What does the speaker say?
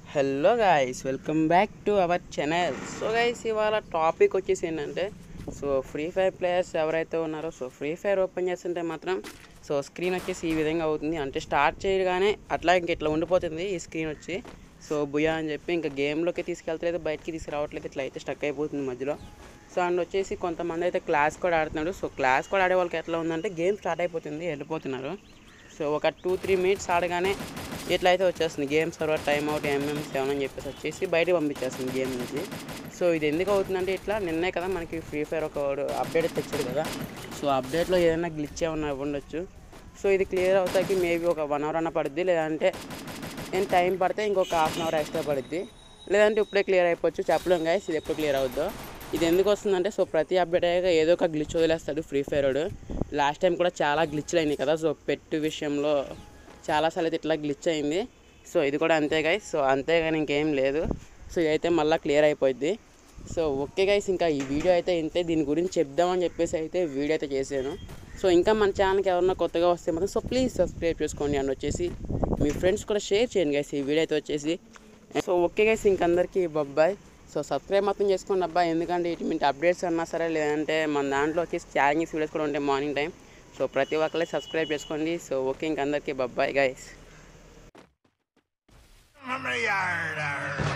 Hello guys welcome back to our channel so guys ఇవాళ topic వచ్చేసి ఏంటంటే so free fire players ఎవరైతే ఉన్నారో సో ఫ్రీ ఫైర్ ఓపెన్ చేస్తుంటే మాత్రం సో స్క్రీన్ వచ్చేసి ఈ విధంగా అవుతుంది అంటే స్టార్ట్ చేయగానే అట్లా ఇంక ఇట్లా ఉండిపోతుంది ఈ స్క్రీన్ వచ్చి సో బుయా అని చెప్పి ఇంకా గేమ్లోకి తీసుకెళ్తలేదు బయటికి తీసుకురావట్లేదు ఇట్లా అయితే స్టక్ అయిపోతుంది మధ్యలో సో అండ్ వచ్చేసి కొంతమంది అయితే క్లాస్ కూడా ఆడుతున్నారు సో క్లాస్ కూడా ఆడే వాళ్ళకి ఎట్లా ఉందంటే గేమ్ స్టార్ట్ అయిపోతుంది వెళ్ళిపోతున్నారు సో ఒక టూ త్రీ మినిట్స్ ఆడగానే ఇట్లా అయితే వచ్చేస్తుంది game server time out M M seven అని చెప్పేసి వచ్చేసి బయటకు పంపించేస్తుంది గేమ్ నుంచి సో ఇది ఎందుకు అవుతుందంటే ఇట్లా నిన్నే కదా మనకి ఫ్రీ ఫైర్ ఒక అప్డేట్ తెచ్చాడు కదా సో అప్డేట్లో ఏదైనా గ్లిచ్ ఏమన్నా ఉండొచ్చు సో ఇది క్లియర్ అవుతాకి మేబీ ఒక వన్ అవర్ అన్న పడుద్ది లేదంటే నేను టైం పడితే ఇంకొక హాఫ్ అన్ అవర్ ఎక్స్ట్రా పడుద్ది లేదంటే ఇప్పుడే క్లియర్ అయిపోవచ్చు చెప్పలేం గాయస్ ఇది ఎప్పుడు క్లియర్ అవుద్దో ఇది ఎందుకు వస్తుందంటే సో ప్రతి అప్డేట్ అయ్యాక ఏదో ఒక గ్లిచ్ వదిలేస్తాడు ఫ్రీ ఫైర్ లాస్ట్ టైం కూడా చాలా గ్లిచ్లు అయినాయి కదా సో పెట్టు విషయంలో చాలాసార్లు అయితే ఇట్లా గ్లిచ్ అయింది సో ఇది కూడా అంతే గైస్ సో అంతే కానీ ఇంకేం లేదు సో ఇదైతే మళ్ళీ క్లియర్ అయిపోద్ది సో ఓకే గైస్ ఇంకా ఈ వీడియో అయితే ఇంతే దీని గురించి చెప్దామని చెప్పేసి అయితే వీడియో అయితే చేశాను సో ఇంకా మన ఛానల్కి ఎవరన్నా కొత్తగా వస్తే మాత్రం సో ప్లీజ్ సబ్స్క్రైబ్ చేసుకోండి అండ్ వచ్చేసి మీ ఫ్రెండ్స్ కూడా షేర్ చేయండి గైస్ ఈ వీడియో అయితే వచ్చేసి సో ఓకే గైస్ ఇంకందరికీ బొబ్బాయ్ సో సబ్స్క్రైబ్ మాత్రం చేసుకోండి అబ్బాయి ఎందుకంటే ఇటువంటి అప్డేట్స్ అన్నా సరే లేదంటే మన దాంట్లో వచ్చేసి ఛాలెంజెస్ వీడియోస్ కూడా ఉంటాయి మార్నింగ్ టైం సో ప్రతి ఒక్కరే సబ్స్క్రైబ్ చేసుకోండి సో ఓకే ఇంకందరికీ బొబ్బాయ్ గైస్ from the yard.